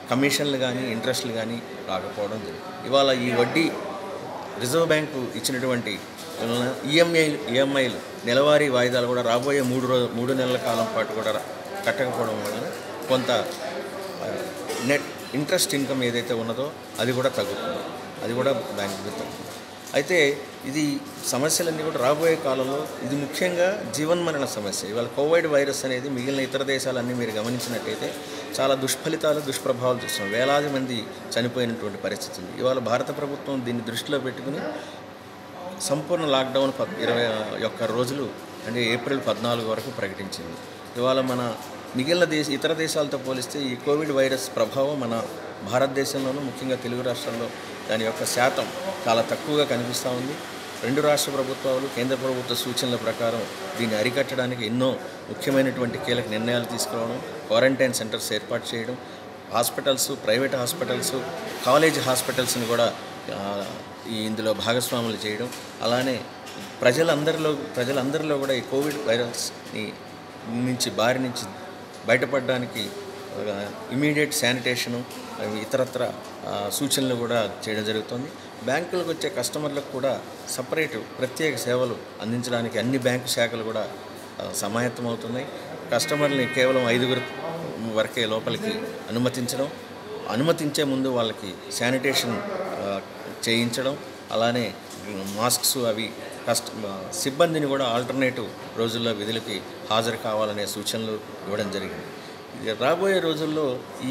కమిషన్లు కానీ ఇంట్రెస్ట్లు కానీ రాకపోవడం జరిగింది ఇవాళ ఈ వడ్డీ రిజర్వ్ బ్యాంకు ఇచ్చినటువంటి ఈఎంఐ ఈఎంఐలు నెలవారీ వాయిదాలు కూడా రాబోయే మూడు రోజు మూడు నెలల కాలం పాటు కూడా రా- కట్టకపోవడం వలన కొంత ఆ, నెట్ ఇంట్రెస్ట్ ఇన్కమ్ ఏదైతే ఉన్నదో అది కూడా తగ్గుతుంది అది కూడా బ్యాంక్ తగ్గుతుంది అయితే ఇది సమస్యలన్నీ కూడా రాబోయే కాలంలో ఇది ముఖ్యంగా జీవన్మరణ సమస్య ఇవాళ కోవిడ్ వైరస్ అనేది మిగిలిన ఇతర దేశాలన్నీ మీరు గమనించినట్టయితే చాలా దుష్ఫలితాలు దుష్ప్రభావాలు చూస్తున్నాం వేలాది మంది చనిపోయినటువంటి పరిస్థితి ఉంది ఇవాళ భారత ప్రభుత్వం దీన్ని దృష్టిలో పెట్టుకుని సంపూర్ణ లాక్డౌన్ పద్ ఇరవై ఒక్క రోజులు అంటే ఏప్రిల్ పద్నాలుగు వరకు ప్రకటించింది ఇవాళ మన మిగిలిన దేశ ఇతర దేశాలతో పోలిస్తే ఈ కోవిడ్ వైరస్ ప్రభావం మన భారతదేశంలోనూ ముఖ్యంగా తెలుగు రాష్ట్రాల్లో దాని యొక్క శాతం చాలా తక్కువగా కనిపిస్తూ ఉంది రెండు రాష్ట్ర ప్రభుత్వాలు కేంద్ర ప్రభుత్వ సూచనల ప్రకారం దీన్ని అరికట్టడానికి ఎన్నో ముఖ్యమైనటువంటి కీలక నిర్ణయాలు తీసుకోవడం క్వారంటైన్ సెంటర్స్ ఏర్పాటు చేయడం హాస్పిటల్స్ ప్రైవేట్ హాస్పిటల్స్ కాలేజ్ హాస్పిటల్స్ని కూడా ఆ, ఈ ఇందులో భాగస్వాములు చేయడం అలానే ప్రజలందరిలో ప్రజలందరిలో కూడా ఈ కోవిడ్ వైరస్ని నుంచి బారి నుంచి బయటపడడానికి ఇమీడియట్ శానిటేషను అవి ఇతరత్ర ఆ, సూచనలు కూడా చేయడం జరుగుతుంది బ్యాంకులకు వచ్చే కస్టమర్లకు కూడా సపరేట్ ప్రత్యేక సేవలు అందించడానికి అన్ని బ్యాంకు శాఖలు కూడా ఆ, సమాయత్తమవుతున్నాయి కస్టమర్ని కేవలం ఐదుగురు వరకే లోపలికి అనుమతించడం అనుమతించే ముందు వాళ్ళకి శానిటేషన్ ఆ, చేయించడం అలానే మాస్క్స్ అవి కష్ట సిబ్బందిని కూడా ఆల్టర్నేటివ్ రోజుల్లో విధులకి హాజరు కావాలనే సూచనలు ఇవ్వడం జరిగింది ఇది రాబోయే రోజుల్లో ఈ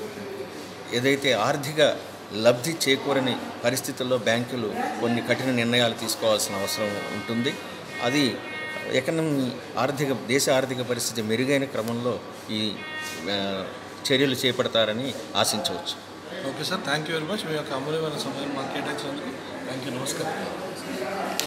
ఏదైతే ఆర్థిక లబ్ధి చేకూరని పరిస్థితుల్లో బ్యాంకులు కొన్ని కఠిన నిర్ణయాలు తీసుకోవాల్సిన అవసరం ఉంటుంది అది ఎకనమీ ఆర్థిక దేశ ఆర్థిక పరిస్థితి మెరుగైన క్రమంలో ఈ ఆ, చర్యలు చేపడతారని ఆశించవచ్చు okay sir thank you very much మీ యొక్క అమూల్యమైన సమయం మాకు కేటాయించినందుకు థ్యాంక్ యూ నమస్కారం